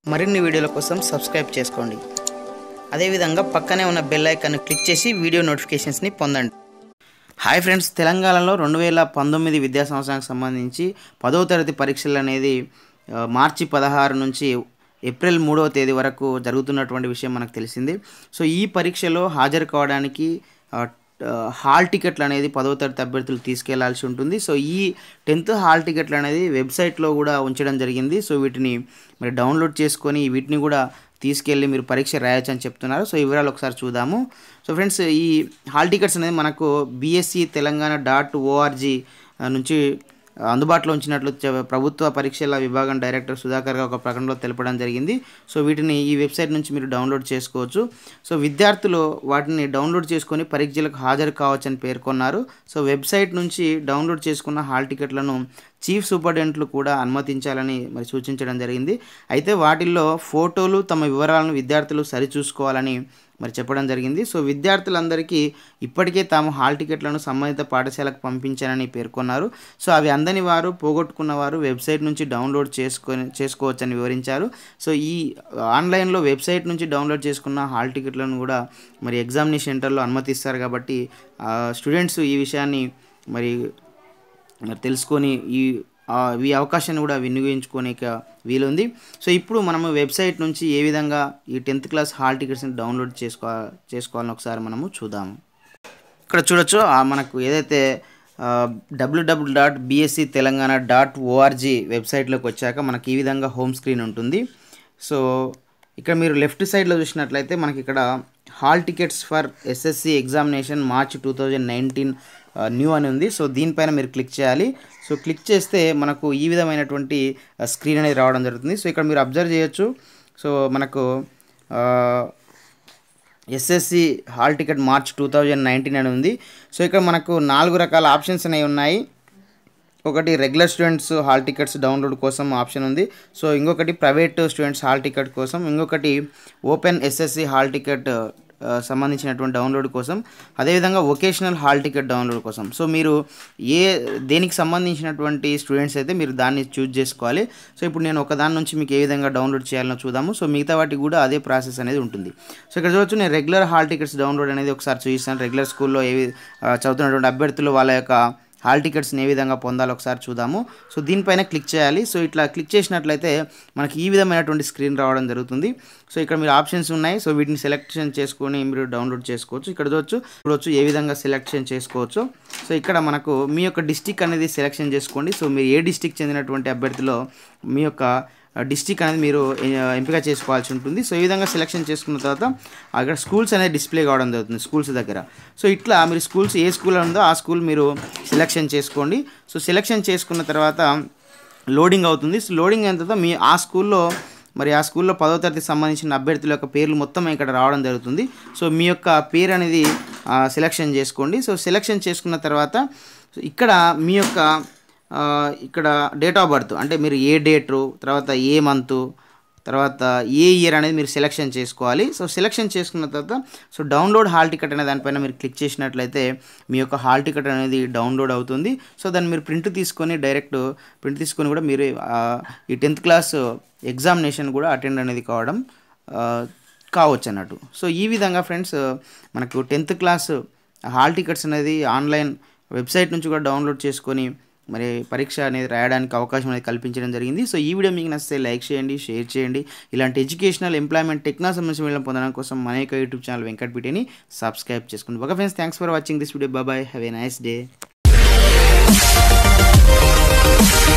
మరిన్ని వీడియోల కోసం సబ్స్క్రైబ్ చేసుకోండి అదేవిధంగా పక్కనే ఉన్న బెల్ ఐకాన్ క్లిక్ చేసి వీడియో నోటిఫికేషన్స్ని పొందండి హాయ్ ఫ్రెండ్స్ తెలంగాణలో రెండు వేల పంతొమ్మిది విద్యా సంవత్సరానికి సంబంధించి పదవ తరగతి పరీక్షలు అనేది ఆ, మార్చి పదహారు నుంచి ఏప్రిల్ మూడవ తేదీ వరకు జరుగుతున్నటువంటి విషయం మనకు తెలిసింది సో ఈ పరీక్షలో హాజరు కావడానికి ఆ, ఆ, హాల్ టికెట్లు అనేది పదవ తరగతి అభ్యర్థులు తీసుకెళ్లాల్సి ఉంటుంది సో ఈ టెన్త్ హాల్ టికెట్లు అనేది వెబ్సైట్లో కూడా ఉంచడం జరిగింది సో వీటిని మరి డౌన్లోడ్ చేసుకొని వీటిని కూడా తీసుకెళ్ళి మీరు పరీక్ష రాయొచ్చు అని చెప్తున్నారు సో ఈ వివరాలు ఒకసారి చూద్దాము సో ఫ్రెండ్స్ ఈ హాల్ టికెట్స్ అనేది మనకు బీఎస్సీ తెలంగాణ డాట్ ఓఆర్జీ నుంచి అందుబాటులో ఉంచినట్లు చె- ప్రభుత్వ పరీక్షల విభాగం డైరెక్టర్ సుధాకర్ గారు ఒక ప్రకటనలో తెలపడం జరిగింది సో వీటిని ఈ వెబ్సైట్ నుంచి మీరు డౌన్లోడ్ చేసుకోవచ్చు సో విద్యార్థులు వాటిని డౌన్లోడ్ చేసుకొని పరీక్షలకు హాజరు కావచ్చని పేర్కొన్నారు సో వెబ్సైట్ నుంచి డౌన్లోడ్ చేసుకున్న హాల్ టికెట్లను చీఫ్ సూపరింటెండెంట్లు కూడా అనుమతించాలని మరి సూచించడం జరిగింది అయితే వాటిల్లో ఫోటోలు తమ వివరాలను విద్యార్థులు సరిచూసుకోవాలని మరి చెప్పడం జరిగింది సో విద్యార్థులందరికీ ఇప్పటికే తాము హాల్ టికెట్లను సంబంధిత పాఠశాలకు పంపించానని పేర్కొన్నారు సో అవి అందని వారు పోగొట్టుకున్న వారు వెబ్సైట్ నుంచి డౌన్లోడ్ చేసుకొని చేసుకోవచ్చని వివరించారు సో ఈ ఆన్లైన్లో వెబ్సైట్ నుంచి డౌన్లోడ్ చేసుకున్న హాల్ టికెట్లను కూడా మరి ఎగ్జామినేషన్ సెంటర్లో అనుమతిస్తారు కాబట్టి స్టూడెంట్స్ ఈ విషయాన్ని మరి మరి తెలుసుకొని ఈ ఆ, ఈ అవకాశాన్ని కూడా వినియోగించుకోనిక వీలుంది సో ఇప్పుడు మనము వెబ్సైట్ నుంచి ఏ విధంగా ఈ టెన్త్ క్లాస్ హాల్ టికెట్స్ని డౌన్లోడ్ చేసుకో చేసుకోవాలని ఒకసారి మనము చూద్దాము ఇక్కడ చూడొచ్చు ఆ మనకు ఏదైతే WWW dot BSE Telangana dot ORG వెబ్సైట్లోకి వచ్చాక మనకి ఈ విధంగా హోమ్ స్క్రీన్ ఉంటుంది సో ఇక్కడ మీరు లెఫ్ట్ సైడ్లో చూసినట్లయితే మనకి ఇక్కడ hall tickets for SSC examination March two thousand nineteen new అని ఉంది సో దీనిపైన మీరు క్లిక్ చేయాలి సో క్లిక్ చేస్తే మనకు ఈ విధమైనటువంటి స్క్రీన్ అనేది రావడం జరుగుతుంది సో ఇక్కడ మీరు అబ్జర్వ్ చేయొచ్చు సో మనకు ఆ, SSC hall ticket March two thousand nineteen అని ఉంది సో ఇక్కడ మనకు నాలుగు రకాల ఆప్షన్స్ అనేవి ఉన్నాయి ఒకటి regular students hall tickets download కోసం ఆప్షన్ ఉంది సో ఇంకొకటి ప్రైవేట్ స్టూడెంట్స్ హాల్ టికెట్ కోసం ఇంకొకటి ఓపెన్ ఎస్ఎస్సి హాల్ టికెట్ ఆ, సంబంధించినటువంటి డౌన్లోడ్ కోసం అదేవిధంగా వొకేషనల్ హాల్ టికెట్ డౌన్లోడ్ కోసం సో మీరు ఏ దేనికి సంబంధించినటువంటి స్టూడెంట్స్ అయితే మీరు దాన్ని చూజ్ చేసుకోవాలి సో ఇప్పుడు నేను ఒక దాని నుంచి మీకు ఏ విధంగా డౌన్లోడ్ చేయాలో చూద్దాము సో మిగతా వాటికి కూడా అదే ప్రాసెస్ అనేది ఉంటుంది సో ఇక్కడ చూడొచ్చు నేను రెగ్యులర్ హాల్ టికెట్స్ డౌన్లోడ్ అనేది ఒకసారి చూపిస్తాను రెగ్యులర్ స్కూల్లో ఏవి ఆ, చదువుతున్నటువంటి అభ్యర్థులు వాళ్ళ యొక్క హాల్ టికెట్స్ని ఏ విధంగా పొందాలో ఒకసారి చూద్దాము సో దీనిపైన క్లిక్ చేయాలి సో ఇట్లా క్లిక్ చేసినట్లయితే మనకి ఈ విధమైనటువంటి స్క్రీన్ రావడం జరుగుతుంది సో ఇక్కడ మీరు ఆప్షన్స్ ఉన్నాయి సో వీటిని సెలెక్షన్ చేసుకొని మీరు డౌన్లోడ్ చేసుకోవచ్చు ఇక్కడ చూడొచ్చు చూడొచ్చు ఏ విధంగా సెలెక్షన్ చేసుకోవచ్చు సో ఇక్కడ మనకు మీ యొక్క డిస్టిక్ అనేది సెలెక్షన్ చేసుకోండి సో మీరు ఏ డిస్టిక్ చెందినటువంటి అభ్యర్థిలో మీ యొక్క డిస్టిక్ అనేది మీరు ఎ- ఎంపిక చేసుకోవాల్సి ఉంటుంది సో ఈ విధంగా సెలెక్షన్ చేసుకున్న తర్వాత అక్కడ స్కూల్స్ అనేది డిస్ప్లే కావడం జరుగుతుంది స్కూల్స్ దగ్గర సో ఇట్లా మీరు స్కూల్స్ ఏ స్కూల్ ఉందో ఆ స్కూల్ మీరు సెలెక్షన్ చేసుకోండి సో సెలెక్షన్ చేసుకున్న తర్వాత లోడింగ్ అవుతుంది సో లోడింగ్ అయిన తర్వాత మీ ఆ స్కూల్లో మరి ఆ స్కూల్లో పదో తరగతికి సంబంధించిన అభ్యర్థుల యొక్క పేర్లు మొత్తం ఇక్కడ రావడం జరుగుతుంది సో మీ యొక్క పేరు అనేది ఆ, సెలెక్షన్ చేసుకోండి సో సెలెక్షన్ చేసుకున్న తర్వాత సో ఇక్కడ మీ యొక్క ఆ, ఇక్కడ డేట్ ఆఫ్ బర్త్ అంటే మీరు ఏ డేటు తర్వాత ఏ మంత్ తర్వాత ఏ ఇయర్ అనేది మీరు సెలెక్షన్ చేసుకోవాలి సో సెలెక్షన్ చేసుకున్న తర్వాత సో డౌన్లోడ్ హాల్ టికెట్ అనే దానిపైన మీరు క్లిక్ చేసినట్లయితే మీ యొక్క హాల్ టికెట్ అనేది డౌన్లోడ్ అవుతుంది సో దాన్ని మీరు ప్రింట్ తీసుకొని డైరెక్ట్ ప్రింట్ తీసుకొని కూడా మీరు ఆ, ఈ టెన్త్ క్లాస్ ఎగ్జామినేషన్ కూడా అటెండ్ అనేది కావడం ఆ, కావచ్చు అన్నట్టు సో ఈ విధంగా ఫ్రెండ్స్ మనకు టెన్త్ క్లాస్ హాల్ టికెట్స్ అనేది ఆన్లైన్ వెబ్సైట్ నుంచి కూడా డౌన్లోడ్ చేసుకొని మరి పరీక్ష అనేది రాయడానికి అవకాశం అనేది కల్పించడం జరిగింది సో ఈ వీడియో మీకు నచ్చితే లైక్ చేయండి షేర్ చేయండి ఇలాంటి ఎడ్యుకేషనల్ ఎంప్లాయ్మెంట్ టెక్నాలజీ సంబంధించిన వీడియో పొందడం కోసం మన యొక్క యూట్యూబ్ ఛానల్ వెంకట్ పిటిని సబ్స్క్రైబ్ చేసుకోండి okay friends thanks for watching this video bye have a nice day